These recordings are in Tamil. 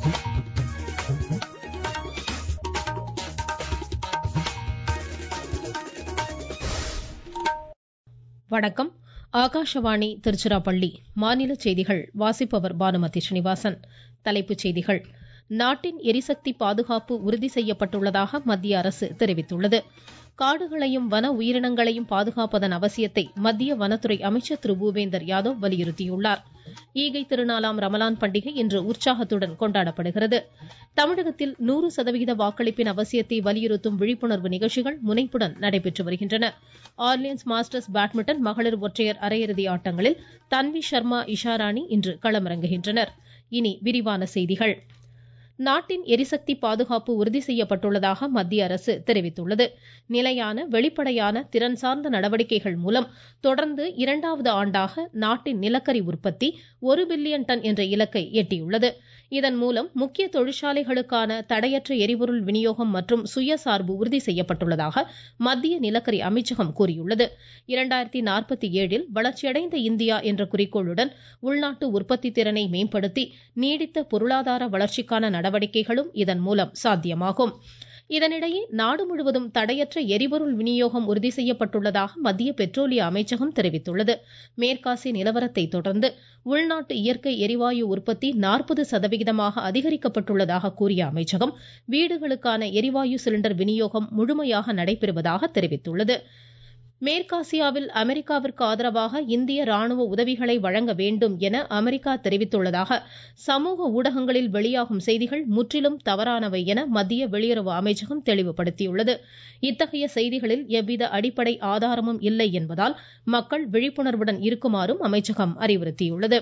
வணக்கம் ஆகாஷவாணி திருச்சிராப்பள்ளி மாநில செய்திகள் வாசிப்பவர் பானுமதி ஸ்ரீனிவாசன் தலைப்புச் செய்திகள் நாட்டின் எரிசக்தி பாதுகாப்பு உறுதி செய்யப்பட்டுள்ளதாக மத்திய அரசு தெரிவித்துள்ளது காடுகளையும் வன உயிரினங்களையும் பாதுகாப்பதன் அவசியத்தை மத்திய வனத்துறை அமைச்சர் திரு பூபேந்தர் யாதவ் வலியுறுத்தியுள்ளார் ஈகை திருநாளாம் ரமலான் பண்டிகை இன்று உற்சாகத்துடன் கொண்டாடப்படுகிறது தமிழகத்தில் நூறு சதவிகித வாக்களிப்பின் அவசியத்தை வலியுறுத்தும் விழிப்புணர்வு நிகழ்ச்சிகள் முனைப்புடன் நடைபெற்று வருகின்றன ஆர்லியன்ஸ் மாஸ்டர்ஸ் பேட்மிண்டன் மகளிர் ஒற்றையர் அரையிறுதி ஆட்டங்களில் தன்வி சர்மா இஷாராணி இன்று களமிறங்குகின்றனர் இனி விரிவான செய்திகள் நாட்டின் எரிசக்தி பாதுகாப்பு உறுதி செய்யப்பட்டுள்ளதாக மத்திய அரசு தெரிவித்துள்ளது நிலையான வெளிப்படையான திறன் சார்ந்த நடவடிக்கைகள் மூலம் தொடர்ந்து இரண்டாவது ஆண்டாக நாட்டின் நிலக்கரி உற்பத்தி ஒரு பில்லியன் டன் என்ற இலக்கை எட்டியுள்ளது இதன் மூலம் முக்கிய தொழிற்சாலைகளுக்கான தடையற்ற எரிபொருள் விநியோகம் மற்றும் சுயசார்பு உறுதி செய்யப்பட்டுள்ளதாக மத்திய நிலக்கரி அமைச்சகம் கூறியுள்ளது இரண்டாயிரத்தி நாற்பத்தி ஏழில் வளர்ச்சியடைந்த இந்தியா என்ற குறிக்கோளுடன் உள்நாட்டு உற்பத்தி திறனை மேம்படுத்தி நீடித்த பொருளாதார வளர்ச்சிக்கான நடவடிக்கைகளும் இதன் மூலம் சாத்தியமாகும் இதனிடையே நாடு முழுவதும் தடையற்ற எரிபொருள் விநியோகம் உறுதி செய்யப்பட்டுள்ளதாக மத்திய பெட்ரோலிய அமைச்சகம் தெரிவித்துள்ளது மேற்காசிய நிலவரத்தை தொடர்ந்து உள்நாட்டு இயற்கை எரிவாயு உற்பத்தி நாற்பது சதவிகிதமாக அதிகரிக்கப்பட்டுள்ளதாக கூறிய அமைச்சகம் வீடுகளுக்கான எரிவாயு சிலிண்டர் விநியோகம் முழுமையாக நடைபெறுவதாக தெரிவித்துள்ளது மேற்காசியாவில் அமெரிக்காவிற்கு ஆதரவாக இந்திய ராணுவ உதவிகளை வழங்க வேண்டும் என அமெரிக்கா தெரிவித்துள்ளதாக சமூக ஊடகங்களில் வெளியாகும் செய்திகள் முற்றிலும் தவறானவை என மத்திய வெளியுறவு அமைச்சகம் தெளிவுபடுத்தியுள்ளது இத்தகைய செய்திகளில் எவ்வித அடிப்படை ஆதாரமும் இல்லை என்பதால் மக்கள் விழிப்புணர்வுடன் இருக்குமாறும் அமைச்சகம் அறிவுறுத்தியுள்ளது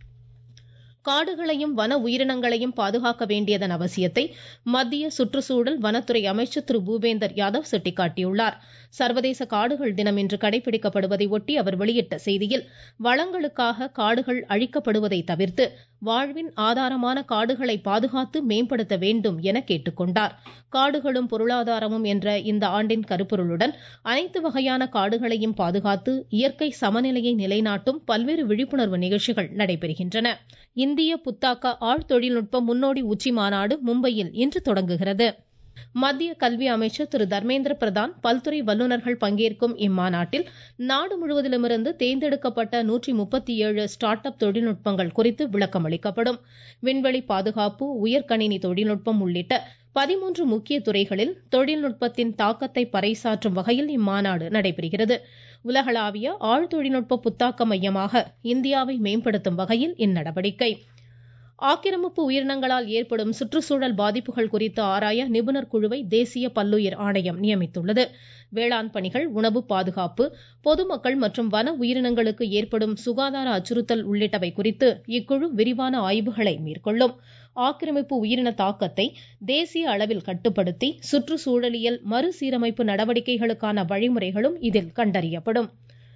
காடுகளையும் வன உயிரினங்களையும் பாதுகாக்க வேண்டியதன் அவசியத்தை மத்திய சுற்றுச்சூழல் வனத்துறை அமைச்சர் திரு பூபேந்தர் யாதவ் சுட்டிக்காட்டியுள்ளார் சர்வதேச காடுகள் தினம் இன்று கடைபிடிக்கப்படுவதை ஒட்டி அவர் வெளியிட்ட செய்தியில் வளங்களுக்காக காடுகள் அழிக்கப்படுவதை தவிர்த்து வாழ்வின் ஆதாரமான காடுகளை பாதுகாத்து மேம்படுத்த வேண்டும் என கேட்டுக்கொண்டார் காடுகளும் பொருளாதாரமும் என்ற இந்த ஆண்டின் கருப்பொருளுடன் அனைத்து வகையான காடுகளையும் பாதுகாத்து இயற்கை சமநிலையை நிலைநாட்டும் பல்வேறு விழிப்புணர்வு நிகழ்ச்சிகள் நடைபெறுகின்றன இந்திய புத்தாக்க ஆழ் தொழில்நுட்ப முன்னோடி உச்சி மாநாடு மும்பையில் இன்று தொடங்குகிறது மத்திய கல்வி அமைச்சர் திரு தர்மேந்திர பிரதான் பல்துறை வல்லுநர்கள் பங்கேற்கும் இம்மாநாட்டில் நாடு முழுவதிலுமிருந்து தேர்ந்தெடுக்கப்பட்ட நூற்றி முப்பத்தி ஏழு ஸ்டார்ட் அப் தொழில்நுட்பங்கள் குறித்து விளக்கம் அளிக்கப்படும் விண்வெளி பாதுகாப்பு உயர்கணினி தொழில்நுட்பம் உள்ளிட்ட பதிமூன்று முக்கிய துறைகளில் தொழில்நுட்பத்தின் தாக்கத்தை பறைசாற்றும் வகையில் இம்மாநாடு நடைபெறுகிறது உலகளாவிய ஆழ் தொழில்நுட்ப புத்தாக்க மையமாக இந்தியாவை மேம்படுத்தும் வகையில் இந்நடவடிக்கை ஆக்கிரமிப்பு உயிரினங்களால் ஏற்படும் சுற்றுச்சூழல் பாதிப்புகள் குறித்து ஆராய நிபுணர் குழுவை தேசிய பல்லுயிர் ஆணையம் நியமித்துள்ளது வேளாண் பணிகள் உணவு பாதுகாப்பு பொதுமக்கள் மற்றும் வன உயிரினங்களுக்கு ஏற்படும் சுகாதார அச்சுறுத்தல் உள்ளிட்டவை குறித்து இக்குழு விரிவான ஆய்வுகளை மேற்கொள்ளும் ஆக்கிரமிப்பு உயிரின தாக்கத்தை தேசிய அளவில் கட்டுப்படுத்தி சுற்றுச்சூழலியல் மறுசீரமைப்பு நடவடிக்கைகளுக்கான வழிமுறைகளும் இதில் கண்டறியப்படும்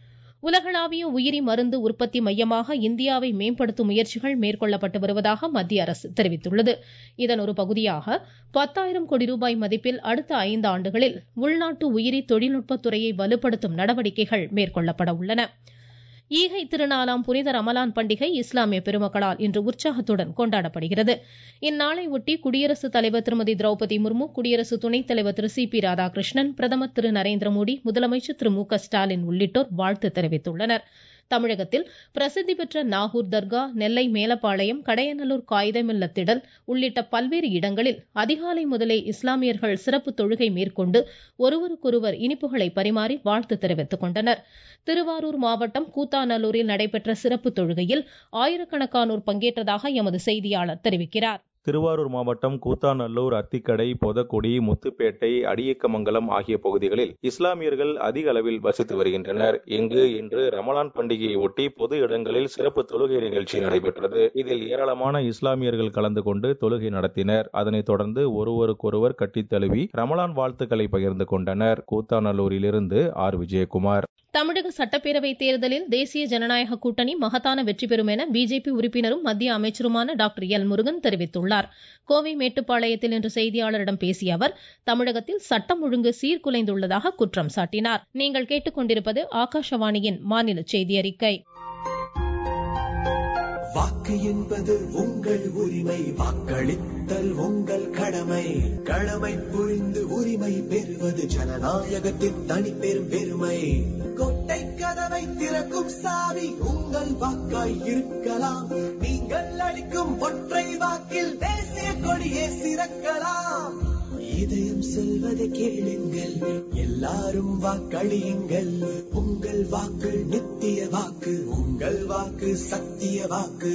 உலகளாவிய உயிரி மருந்து உற்பத்தி மையமாக இந்தியாவை மேம்படுத்தும் முயற்சிகள் மேற்கொள்ளப்பட்டு வருவதாக மத்திய அரசு தெரிவித்துள்ளது இதன் ஒரு பகுதியாக பத்தாயிரம் கோடி ரூபாய் மதிப்பில் அடுத்த ஐந்து ஆண்டுகளில் உள்நாட்டு உயிரி தொழில்நுட்பத் துறையை வலுப்படுத்தும் நடவடிக்கைகள் மேற்கொள்ளப்பட உள்ளன ஈகை திருநாளாம் புனித ரமலான் பண்டிகை இஸ்லாமிய பெருமக்களால் இன்று உற்சாகத்துடன் கொண்டாடப்படுகிறது இந்நாளை ஒட்டி குடியரசுத் தலைவர் திருமதி திரௌபதி முர்மு குடியரசு துணைத் தலைவர் திரு சி பி ராதாகிருஷ்ணன் பிரதமர் திரு நரேந்திர மோடி முதலமைச்சர் திரு மு க ஸ்டாலின் உள்ளிட்டோர் வாழ்த்து தெரிவித்துள்ளனர் தமிழகத்தில் பிரசித்தி பெற்ற நாகூர் தர்கா நெல்லை மேலப்பாளையம் கடையநல்லூர் காகிதமில்ல திடல் உள்ளிட்ட பல்வேறு இடங்களில் அதிகாலை முதலே இஸ்லாமியர்கள் சிறப்பு தொழுகை மேற்கொண்டு ஒருவருக்கொருவர் இனிப்புகளை பரிமாறி வாழ்த்து தெரிவித்துக் கொண்டனர் திருவாரூர் மாவட்டம் கூத்தாநல்லூரில் நடைபெற்ற சிறப்பு தொழுகையில் ஆயிரக்கணக்கானோர் பங்கேற்றதாக எமது செய்தியாளர் தெரிவிக்கிறார் திருவாரூர் மாவட்டம் கூத்தாநல்லூர் அத்திக்கடை பொதக்குடி முத்துப்பேட்டை அடியக்கமங்கலம் ஆகிய பகுதிகளில் இஸ்லாமியர்கள் அதிக அளவில் வசித்து வருகின்றனர் இங்கு இன்று ரமலான் பண்டிகையை ஒட்டி பொது இடங்களில் சிறப்பு தொழுகை நிகழ்ச்சி நடைபெற்றது இதில் ஏராளமான இஸ்லாமியர்கள் கலந்து கொண்டு தொழுகை நடத்தினர் அதனைத் தொடர்ந்து ஒருவருக்கொருவர் கட்டித் தழுவி ரமலான் வாழ்த்துக்களை பகிர்ந்து கொண்டனர் கூத்தாநல்லூரிலிருந்து ஆர் விஜயகுமார் தமிழக சட்டப்பேரவை தேர்தலில் தேசிய ஜனநாயக கூட்டணி மகத்தான வெற்றி பெறும் என பிஜேபி உறுப்பினரும் மத்திய அமைச்சருமான டாக்டர் எல் முருகன் தெரிவித்துள்ளார் கோவை மேட்டுப்பாளையத்தில் இன்று செய்தியாளரிடம் பேசிய அவர் தமிழகத்தில் சட்டம் ஒழுங்கு சீர்குலைந்துள்ளதாக குற்றம் சாட்டினார் நீங்கள் கேட்டுக்கொண்டிருப்பது ஆகாஷவாணியின் மாநில செய்தி அறிக்கை வாக்கு என்பது உங்கள் உரிமை வாக்களித்தல் உங்கள் கடமை கடமை புரிந்து உரிமை பெறுவது ஜனநாயகத்தின் தனி பெரும் பெருமை கொட்டை கதவை திறக்கும் சாவி உங்கள் வாக்காய் இருக்கலாம் நீங்கள் அளிக்கும் ஒற்றை வாக்கில் தேசிய கொடியே சிறக்கலாம் இதயம் சொல்வதை கேளுங்கள் எல்லாரும் வாக்களியுங்கள் உங்கள் வாக்கு நித்திய வாக்கு உங்கள் வாக்கு சத்திய வாக்கு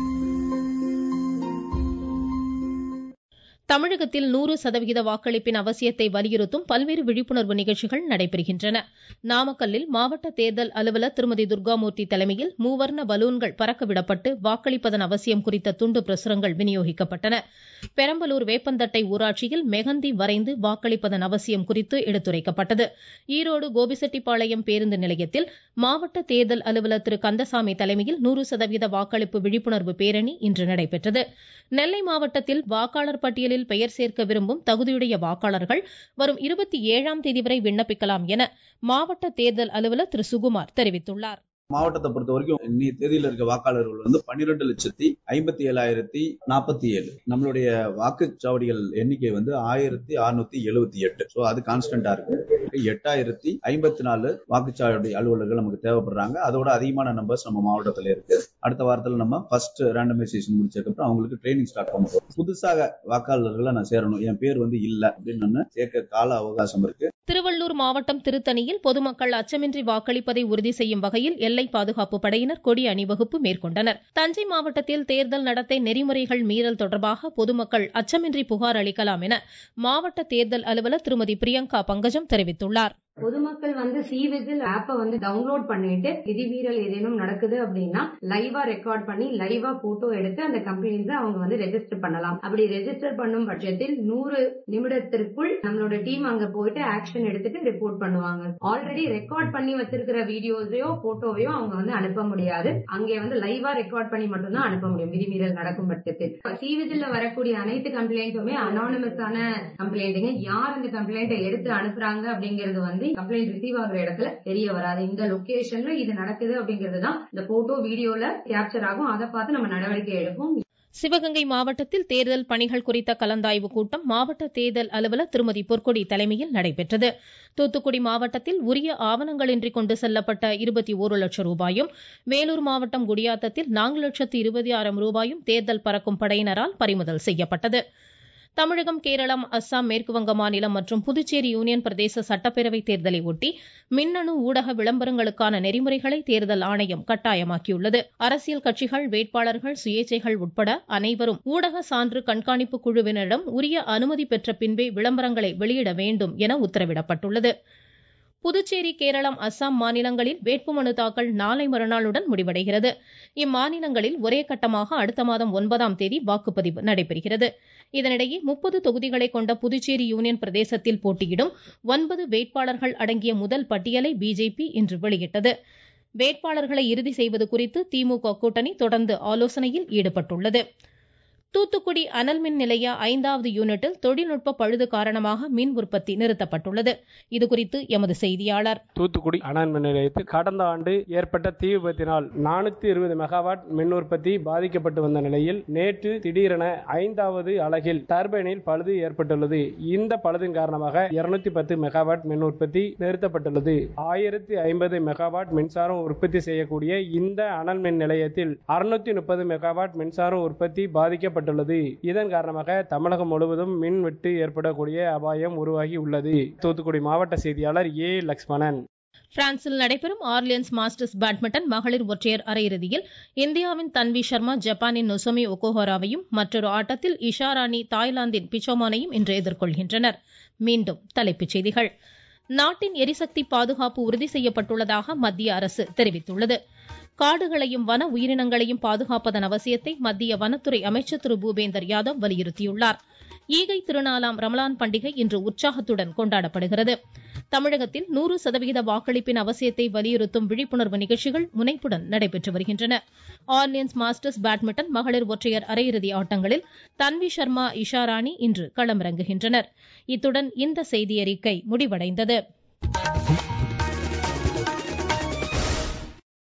தமிழகத்தில் நூறு சதவிகித வாக்களிப்பின் அவசியத்தை வலியுறுத்தும் பல்வேறு விழிப்புணர்வு நிகழ்ச்சிகள் நடைபெறுகின்றன நாமக்கல்லில் மாவட்ட தேர்தல் அலுவலர் திருமதி துர்காமூர்த்தி தலைமையில் மூவர்ண பலூன்கள் பறக்கவிடப்பட்டு வாக்களிப்பதன் அவசியம் குறித்த துண்டு பிரசுரங்கள் விநியோகிக்கப்பட்டன பெரம்பலூர் வேப்பந்தட்டை ஊராட்சியில் மெகந்தி வரைந்து வாக்களிப்பதன் அவசியம் குறித்து எடுத்துரைக்கப்பட்டது ஈரோடு கோபிசெட்டிப்பாளையம் பேருந்து நிலையத்தில் மாவட்ட தேர்தல் அலுவலர் திரு கந்தசாமி தலைமையில் நூறு சதவீத வாக்களிப்பு விழிப்புணர்வு பேரணி இன்று நடைபெற்றது நெல்லை மாவட்டத்தில் வாக்காளர் பட்டியலில் பெயர் சேர்க்க விரும்பும் தகுதியுடைய வாக்காளர்கள் வரும் இருபத்தி ஏழாம் தேதி வரை விண்ணப்பிக்கலாம் என மாவட்ட தேர்தல் அலுவலர் திரு சுகுமார் தெரிவித்துள்ளார் மாவட்டத்தை பொறுத்த வரைக்கும் இன்னைய தேதியில இருக்க வாக்காளர்கள் வந்து பன்னிரெண்டு லட்சத்தி ஐம்பத்தி ஏழாயிரத்தி நாற்பத்தி ஏழு நம்மளுடைய வாக்குச்சாவடிகள் எண்ணிக்கை வந்து ஆயிரத்தி அறுநூத்தி எழுபத்தி எட்டு ஸோ அது கான்ஸ்டன்டா இருக்கு எட்டாயிரத்தி ஐம்பத்தி நாலு வாக்குச்சாவடி அலுவலர்கள் நமக்கு தேவைப்படுறாங்க அதோட அதிகமான நம்பர்ஸ் நம்ம மாவட்டத்தில் இருக்கு அடுத்த வாரத்தில் நம்ம ஃபர்ஸ்ட் ரேண்டமைசேஷன் முடிச்சதுக்கப்புறம் அவங்களுக்கு ட்ரைனிங் ஸ்டார்ட் பண்ண போறோம் புதுசாக வாக்காளர்களை நான் சேரணும் என் பேர் வந்து இல்ல அப்படின்னு நான் சேர்க்க கால அவகாசம் இருக்கு திருவள்ளூர் மாவட்டம் திருத்தணியில் பொதுமக்கள் அச்சமின்றி வாக்களிப்பதை உறுதி செய்யும் வகையில் எல்லை பாதுகாப்பு படையினர் கொடி அணிவகுப்பு மேற்கொண்டனர் தஞ்சை மாவட்டத்தில் தேர்தல் நடத்தை நெறிமுறைகள் மீறல் தொடர்பாக பொதுமக்கள் அச்சமின்றி புகார் அளிக்கலாம் என மாவட்ட தேர்தல் அலுவலர் திருமதி பிரியங்கா பங்கஜம் தெரிவித்துள்ளார் பொதுமக்கள் வந்து சி விஜில் ஆப்பை வந்து டவுன்லோட் பண்ணிட்டு விதிமீறல் ஏதேனும் நடக்குது அப்படின்னா லைவா ரெக்கார்ட் பண்ணி லைவா போட்டோ எடுத்து அந்த கம்ப்ளைண்ட்ஸ் அவங்க வந்து ரெஜிஸ்டர் பண்ணலாம் அப்படி ரெஜிஸ்டர் பண்ணும் பட்சத்தில் நூறு நிமிடத்திற்குள் நம்மளோட டீம் அங்க போயிட்டு ஆக்ஷன் எடுத்துட்டு ரிப்போர்ட் பண்ணுவாங்க ஆல்ரெடி ரெக்கார்ட் பண்ணி வச்சிருக்கிற வீடியோஸையோ போட்டோவையோ அவங்க வந்து அனுப்ப முடியாது அங்கே வந்து லைவா ரெக்கார்ட் பண்ணி மட்டும்தான் அனுப்ப முடியும் விதிமீறல் நடக்கும் பட்சத்தில் சி விஜில்ல வரக்கூடிய அனைத்து கம்ப்ளைண்ட்டுமே அனானிமஸான கம்ப்ளைண்ட்டுங்க யார் அந்த கம்ப்ளைண்ட்டை எடுத்து அனுப்புறாங்க அப்படிங்கிறது வந்து கம்ப்ளைண்ட் ரிசீவ் ஆகுற இடத்துல தெரிய வராது இந்த லொகேஷன்ல இது நடக்குது அப்படிங்கிறது தான் இந்த போட்டோ வீடியோல கேப்சர் ஆகும் அதை பார்த்து நம்ம நடவடிக்கை எடுப்போம் சிவகங்கை மாவட்டத்தில் தேர்தல் பணிகள் குறித்த கலந்தாய்வு கூட்டம் மாவட்ட தேர்தல் அலுவலர் திருமதி பொற்கொடி தலைமையில் நடைபெற்றது தூத்துக்குடி மாவட்டத்தில் உரிய ஆவணங்களின்றி கொண்டு செல்லப்பட்ட இருபத்தி ஒரு லட்சம் ரூபாயும் வேலூர் மாவட்டம் குடியாத்தத்தில் நான்கு லட்சத்து இருபத்தி ஆயிரம் ரூபாயும் தேர்தல் பறக்கும் படையினரால் பறிமுதல் செய்யப்பட்டது தமிழகம் கேரளம் அஸ்ஸாம் மேற்குவங்க மாநிலம் மற்றும் புதுச்சேரி யூனியன் பிரதேச சட்டப்பேரவை தேர்தலை ஒட்டி மின்னணு ஊடக விளம்பரங்களுக்கான நெறிமுறைகளை தேர்தல் ஆணையம் கட்டாயமாக்கியுள்ளது அரசியல் கட்சிகள் வேட்பாளர்கள் சுயேச்சைகள் உட்பட அனைவரும் ஊடக சான்று கண்காணிப்பு குழுவினரிடம் உரிய அனுமதி பெற்ற பின்பே விளம்பரங்களை வெளியிட வேண்டும் என உத்தரவிடப்பட்டுள்ளது புதுச்சேரி கேரளம் அஸ்ஸாம் மாநிலங்களில் வேட்புமனு தாக்கல் நாளை மறுநாளுடன் முடிவடைகிறது இம்மாநிலங்களில் ஒரே கட்டமாக அடுத்த மாதம் ஒன்பதாம் தேதி வாக்குப்பதிவு நடைபெறுகிறது இதனிடையே முப்பது தொகுதிகளை கொண்ட புதுச்சேரி யூனியன் பிரதேசத்தில் போட்டியிடும் ஒன்பது வேட்பாளர்கள் அடங்கிய முதல் பட்டியலை பிஜேபி இன்று வெளியிட்டது வேட்பாளர்களை இறுதி செய்வது குறித்து திமுக கூட்டணி தொடர்ந்து ஆலோசனையில் ஈடுபட்டுள்ளது தூத்துக்குடி அனல் மின் நிலைய ஐந்தாவது யூனிட்டில் தொழில்நுட்ப பழுது காரணமாக மின் உற்பத்தி நிறுத்தப்பட்டுள்ளது இதுகுறித்து எமது செய்தியாளர் தூத்துக்குடி அனல் மின் நிலையத்தில் கடந்த ஆண்டு ஏற்பட்ட தீ விபத்தினால் நானூத்தி இருபது மெகாவாட் மின் உற்பத்தி பாதிக்கப்பட்டு வந்த நிலையில் நேற்று திடீரென ஐந்தாவது அலகில் டர்பைனில் பழுது ஏற்பட்டுள்ளது இந்த பழுதின் காரணமாக இருநூத்தி பத்து மெகாவாட் மின் உற்பத்தி நிறுத்தப்பட்டுள்ளது ஆயிரத்தி ஐம்பது மெகாவாட் மின்சாரம் உற்பத்தி செய்யக்கூடிய இந்த அனல் மின் நிலையத்தில் அறுநூத்தி முப்பது மெகாவாட் மின்சாரம் உற்பத்தி பாதிக்கப்பட்டுள்ளது இதன் காரணமாக தமிழகம் முழுவதும் மின் வெட்டு ஏற்படக்கூடிய அபாயம் உருவாகி உள்ளது தூத்துக்குடி மாவட்ட செய்தியாளர் ஏ லக்ஷ்மணன் பிரான்சில் நடைபெறும் ஆர்லியன்ஸ் மாஸ்டர்ஸ் பேட்மிண்டன் மகளிர் ஒற்றையர் அரையிறுதியில் இந்தியாவின் தன்வி சர்மா ஜப்பானின் நொசோமி ஒகோஹராவையும் மற்றொரு ஆட்டத்தில் இஷா ராணி தாய்லாந்தின் பிச்சோமானையும் இன்று எதிர்கொள்கின்றனர் மீண்டும் தலைப்புச் செய்திகள் நாட்டின் எரிசக்தி பாதுகாப்பு உறுதி செய்யப்பட்டுள்ளதாக மத்திய அரசு தெரிவித்துள்ளது காடுகளையும் வன உயிரினங்களையும் பாதுகாப்பதன் அவசியத்தை மத்திய வனத்துறை அமைச்சர் திரு பூபேந்தர் யாதவ் வலியுறுத்தியுள்ளார் ஈகை திருநாளாம் ரமலான் பண்டிகை இன்று உற்சாகத்துடன் கொண்டாடப்படுகிறது தமிழகத்தில் நூறு சதவிகித வாக்களிப்பின் அவசியத்தை வலியுறுத்தும் விழிப்புணர்வு நிகழ்ச்சிகள் முனைப்புடன் நடைபெற்று வருகின்றன ஆர்லியன்ஸ் மாஸ்டர்ஸ் பேட்மிண்டன் மகளிர் ஒற்றையர் அரையிறுதி ஆட்டங்களில் தன்வி சர்மா இஷா ராணி இன்று களமிறங்குகின்றனர் இத்துடன் இந்த செய்தியறிக்கை முடிவடைந்தது